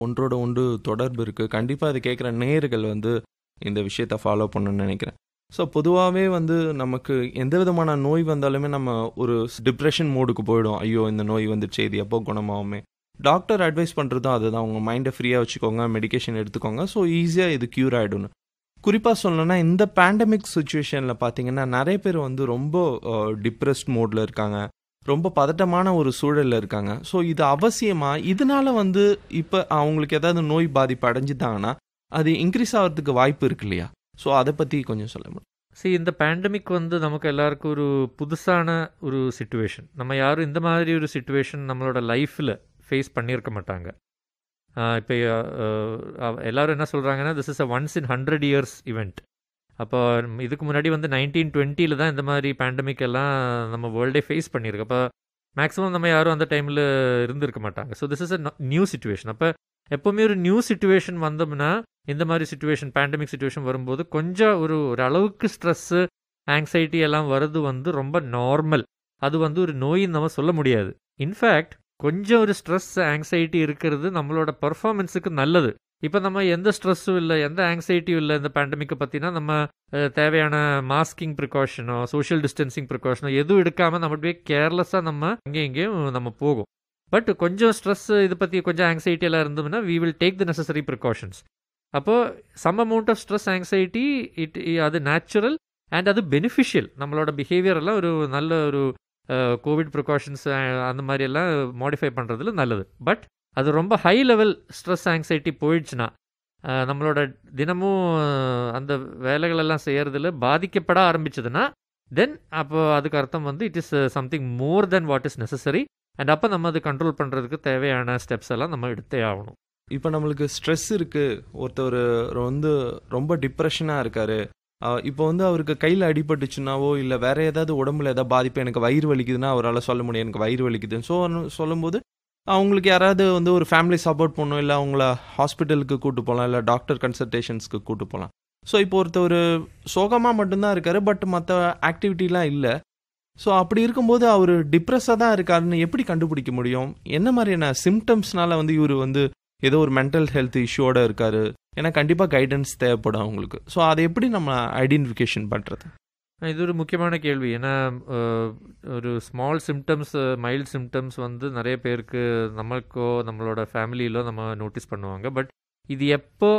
ஒன்றோட ஒன்று தொடர்பு இருக்குது கண்டிப்பாக அது கேட்குற நேயர்கள் வந்து இந்த விஷயத்தை ஃபாலோ பண்ணணும்னு நினைக்கிறேன் ஸோ பொதுவாகவே வந்து நமக்கு எந்த விதமான நோய் வந்தாலுமே நம்ம ஒரு டிப்ரெஷன் மோடுக்கு போயிடும் ஐயோ இந்த நோய் வந்துடுச்சு இது எப்போ குணமாகுமே டாக்டர் அட்வைஸ் பண்ணுறதும் அதுதான் உங்கள் மைண்டை ஃப்ரீயாக வச்சுக்கோங்க மெடிகேஷன் எடுத்துக்கோங்க ஸோ ஈஸியாக இது க்யூர் ஆகிடும்னு குறிப்பாக சொல்லணும்னா இந்த பேண்டமிக் சுச்சுவேஷனில் பார்த்தீங்கன்னா நிறைய பேர் வந்து ரொம்ப டிப்ரெஸ்ட் மோடில் இருக்காங்க ரொம்ப பதட்டமான ஒரு சூழலில் இருக்காங்க ஸோ இது அவசியமா இதனால வந்து இப்போ அவங்களுக்கு ஏதாவது நோய் பாதிப்பு அடைஞ்சிட்டாங்கன்னா அது இன்க்ரீஸ் ஆகிறதுக்கு வாய்ப்பு இருக்கு இல்லையா ஸோ அதை பற்றி கொஞ்சம் சொல்ல முடியும் சரி இந்த பேண்டமிக் வந்து நமக்கு எல்லாருக்கும் ஒரு புதுசான ஒரு சுச்சுவேஷன் நம்ம யாரும் இந்த மாதிரி ஒரு சுச்சுவேஷன் நம்மளோட லைஃப்பில் ஃபேஸ் பண்ணியிருக்க மாட்டாங்க இப்போ எல்லாரும் என்ன சொல்கிறாங்கன்னா this is a once in hundred years event அப்போ இதுக்கு முன்னாடி வந்து நைன்டீன் டுவெண்ட்டியில் தான் இந்த மாதிரி பேண்டமிக் எல்லாம் நம்ம வேர்ல்டே ஃபேஸ் பண்ணியிருக்கு அப்போ மேக்ஸிமம் நம்ம யாரும் அந்த டைமில் இருந்திருக்க மாட்டாங்க so this is a new situation அப்போ எப்போவுமே ஒரு நியூ சுச்சுவேஷன் வந்தோம்னா இந்த மாதிரி சுச்சுவேஷன் பேண்டமிக் சுச்சுவேஷன் வரும்போது கொஞ்சம் ஒரு ஒரு அளவுக்கு ஸ்ட்ரெஸ்ஸு ஆங்ஸைட்டி எல்லாம் வர்றது வந்து ரொம்ப நார்மல் அது வந்து ஒரு நோயின்னு நம்ம சொல்ல முடியாது இன்ஃபேக்ட் கொஞ்சம் ஒரு ஸ்ட்ரெஸ் ஆங்ஸைட்டி இருக்கிறது நம்மளோட பர்ஃபார்மன்ஸுக்கு நல்லது இப்போ நம்ம எந்த ஸ்ட்ரெஸ்ஸும் இல்லை எந்த ஆங்ஸைட்டியும் இல்லை இந்த பேண்டமிக்கை பற்றினா நம்ம தேவையான மாஸ்கிங் ப்ரிகாஷனோ சோஷியல் டிஸ்டன்சிங் ப்ரிகாஷனோ எதுவும் எடுக்காமல் நம்ம அப்படியே கேர்லெஸ்ஸாக நம்ம இங்கே இங்கேயும் நம்ம போகும் பட் கொஞ்சம் ஸ்ட்ரெஸ் இதை பற்றி கொஞ்சம் ஆங்ஸைட்டி எல்லாம் இருந்தோம்னா we will take the necessary precautions அப்போது some amount of stress anxiety it அது நேச்சுரல் அண்ட் அது பெனிஃபிஷியல் நம்மளோட பிஹேவியர் எல்லாம் ஒரு நல்ல ஒரு கோவிட் ப்ரிகாஷன்ஸ் அந்த மாதிரி எல்லாம் மாடிஃபை பண்ணுறதுல நல்லது பட் அது ரொம்ப ஹை லெவல் ஸ்ட்ரெஸ் ஆங்ஸைட்டி போயிடுச்சுன்னா நம்மளோட தினமும் அந்த வேலைகளெல்லாம் செய்கிறதுல பாதிக்கப்பட ஆரம்பிச்சதுன்னா தென் அப்போ அதுக்கு அர்த்தம் வந்து it is something more than what is necessary and அப்போ நம்ம அது கண்ட்ரோல் பண்ணுறதுக்கு தேவையான ஸ்டெப்ஸ் எல்லாம் நம்ம எடுத்தே ஆகணும் இப்போ நம்மளுக்கு ஸ்ட்ரெஸ் இருக்குது ஒருத்தர் வந்து ரொம்ப டிப்ரெஷனாக இருக்காரு இப்போ வந்து அவருக்கு கையில் அடிபட்டுச்சுனாவோ இல்லை வேற ஏதாவது உடம்புல ஏதாவது பாதிப்பு எனக்கு வயிறு வலிக்குதுன்னா அவரால் சொல்ல முடியும் எனக்கு வயிறு வலிக்குதுன்னு ஸோ சொல்லும்போது அவங்களுக்கு யாராவது வந்து ஒரு ஃபேமிலி சப்போர்ட் பண்ணும் இல்லை அவங்கள ஹாஸ்பிட்டலுக்கு கூட்டு போகலாம் இல்லை டாக்டர் கன்சல்டேஷன்ஸ்க்கு கூட்டு போகலாம் ஸோ இப்போ ஒருத்தர் சோகமாக மட்டும்தான் இருக்காரு பட் மற்ற ஆக்டிவிட்டிலாம் இல்லை ஸோ அப்படி இருக்கும்போது அவர் டிப்ரெஸ்ஸாக தான் இருக்காருன்னு எப்படி கண்டுபிடிக்க முடியும் என்ன மாதிரியான சிம்டம்ஸ்னால வந்து இவர் வந்து ஏதோ ஒரு மென்டல் ஹெல்த் இஷ்யூவோட இருக்காரு ஏன்னா கண்டிப்பாக கைடன்ஸ் தேவைப்படும் அவங்களுக்கு ஸோ அதை எப்படி நம்ம ஐடென்டிஃபிகேஷன் பண்ணுறது இது ஒரு முக்கியமான கேள்வி ஏன்னா ஒரு ஸ்மால் சிம்டம்ஸ் மைல்டு சிம்டம்ஸ் வந்து நிறைய பேருக்கு நம்மளுக்கோ நம்மளோட ஃபேமிலியிலோ நம்ம நோட்டீஸ் பண்ணுவாங்க பட் இது எப்போ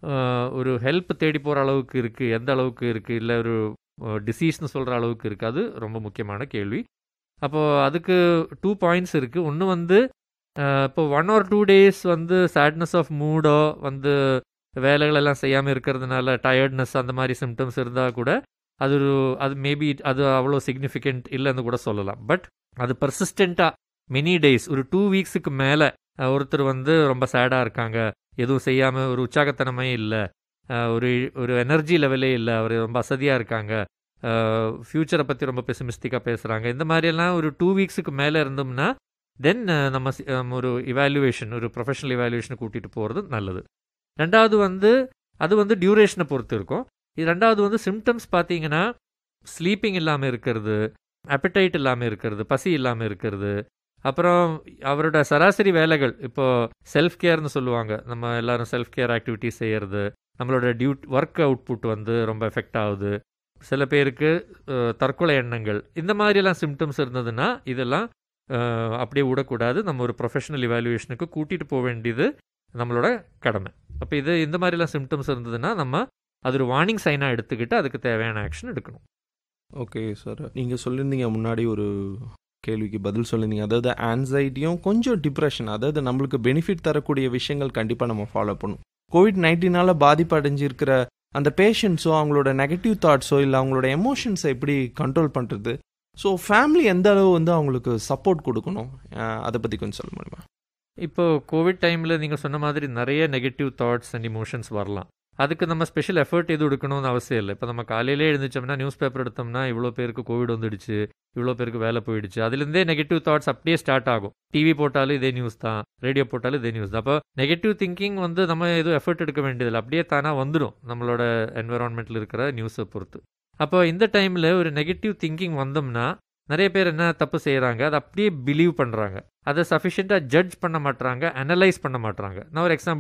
ஒரு ஹெல்ப் தேடி போகிற அளவுக்கு இருக்குது எந்த அளவுக்கு இருக்குது இல்லை ஒரு டிசீஸ்னு சொல்கிற அளவுக்கு இருக்குது அது ரொம்ப முக்கியமான கேள்வி அப்போது அதுக்கு டூ பாயிண்ட்ஸ் இருக்குது ஒன்று வந்து இப்போ ஒன் ஆர் டூ டேஸ் வந்து சேட்னஸ் ஆஃப் மூடோ வந்து வேலைகளெல்லாம் செய்யாமல் இருக்கிறதுனால டயர்ட்னஸ் அந்த மாதிரி சிம்டம்ஸ் இருந்தால் கூட அது ஒரு அது மேபி அது அவ்வளோ சிக்னிஃபிகண்ட் இல்லைன்னு கூட சொல்லலாம் பட் அது பர்சிஸ்டண்ட்டாக மெனி டேஸ் ஒரு டூ வீக்ஸுக்கு மேலே ஒருத்தர் வந்து ரொம்ப சேடாக இருக்காங்க எதுவும் செய்யாமல் ஒரு உற்சாகத்தனமே இல்லை ஒரு ஒரு எனர்ஜி லெவலே இல்லை அவர் ரொம்ப அசதியாக இருக்காங்க ஃப்யூச்சரை பற்றி ரொம்ப பெசிமிஸ்டிக்காக பேசுகிறாங்க இந்த மாதிரியெல்லாம் ஒரு டூ வீக்ஸுக்கு மேலே இருந்தோம்னா தென் நம்ம ஒரு இவாலுவேஷன் ஒரு ப்ரொஃபஷனல் இவாலுவேஷனை கூட்டிகிட்டு போகிறது நல்லது ரெண்டாவது வந்து அது வந்து டியூரேஷனை பொறுத்து இருக்கும் இது ரெண்டாவது வந்து சிம்டம்ஸ் பார்த்தீங்கன்னா ஸ்லீப்பிங் இல்லாமல் இருக்கிறது அப்பிடைட் இல்லாமல் இருக்கிறது பசி இல்லாமல் இருக்கிறது அப்புறம் அவரோட சராசரி வேலைகள் இப்போது செல்ஃப் கேர்னு சொல்லுவாங்க நம்ம எல்லாரும் செல்ஃப் கேர் ஆக்டிவிட்டிஸ் செய்கிறது நம்மளோட டியூட் ஒர்க் அவுட்புட் வந்து ரொம்ப எஃபெக்ட் ஆகுது சில பேருக்கு தற்கொலை எண்ணங்கள் இந்த மாதிரிலாம் சிம்டம்ஸ் இருந்ததுன்னா இதெல்லாம் அப்படியே விடக்கூடாது நம்ம ஒரு ப்ரொஃபஷனல் இவாலுவேஷனுக்கு கூட்டிகிட்டு போக வேண்டியது நம்மளோட கடமை அப்போ இது இந்த மாதிரிலாம் சிம்டம்ஸ் இருந்ததுன்னா நம்ம அது ஒரு வார்னிங் சைனாக எடுத்துக்கிட்டு அதுக்கு தேவையான ஆக்ஷன் எடுக்கணும் ஓகே சார் நீங்கள் சொல்லியிருந்தீங்க முன்னாடி ஒரு கேள்விக்கு பதில் சொல்லியிருந்தீங்க அதாவது ஆன்சைட்டியும் கொஞ்சம் டிப்ரெஷன் அதாவது நம்மளுக்கு பெனிஃபிட் தரக்கூடிய விஷயங்கள் கண்டிப்பாக நம்ம ஃபாலோ பண்ணும் கோவிட் நைன்டீனால் பாதிப்பு அடைஞ்சிருக்கிற அந்த பேஷண்ட்ஸோ அவங்களோட நெகட்டிவ் தாட்ஸோ இல்லை அவங்களோட எமோஷன்ஸை எப்படி கண்ட்ரோல் பண்ணுறது ஸோ ஃபேமிலி எந்த அளவு வந்து அவங்களுக்கு சப்போர்ட் கொடுக்கணும் அதை பற்றி கொஞ்சம் சொல்ல முடியுமா இப்போ கோவிட் டைமில் நீங்கள் சொன்ன மாதிரி நிறைய நெகட்டிவ் தாட்ஸ் அண்ட் இமோஷன்ஸ் வரலாம் அதுக்கு நம்ம ஸ்பெஷல் எஃபர்ட் எதுவும் எடுக்கணும்னு அவசியம் இல்லை இப்போ நம்ம காலையிலே எழுந்திரிச்சோம்னா நியூஸ் பேப்பர் எடுத்தோம்னா இவ்வளோ பேருக்கு கோவிட் வந்துடுச்சு இவ்வளோ பேருக்கு வேலை போயிடுச்சு அதுலேருந்தே நெகட்டிவ் தாட்ஸ் அப்படியே ஸ்டார்ட் ஆகும் டிவி போட்டாலும் இதே நியூஸ் தான் ரேடியோ போட்டாலும் இதே நியூஸ் தான் அப்போ நெகட்டிவ் திங்கிங் வந்து நம்ம எதுவும் எஃபர்ட் எடுக்க வேண்டியதில்லை அப்படியே தானாக வந்துடும் நம்மளோட என்விரான்மெண்ட்டில் இருக்கிற நியூஸை பொறுத்து அப்போ இந்த டைமில் ஒரு நெகட்டிவ் திங்கிங் வந்தோம்னா நிறைய பேர் என்ன தப்பு செய்கிறாங்க அதை அப்படியே பிலீவ் பண்ணுறாங்க அதை சஃபிஷியண்ட்டாக ஜட்ஜ் பண்ண மாட்றாங்க அனலைஸ் பண்ண மாட்றாங்க நான் ஒரு எக்ஸாம்பிள்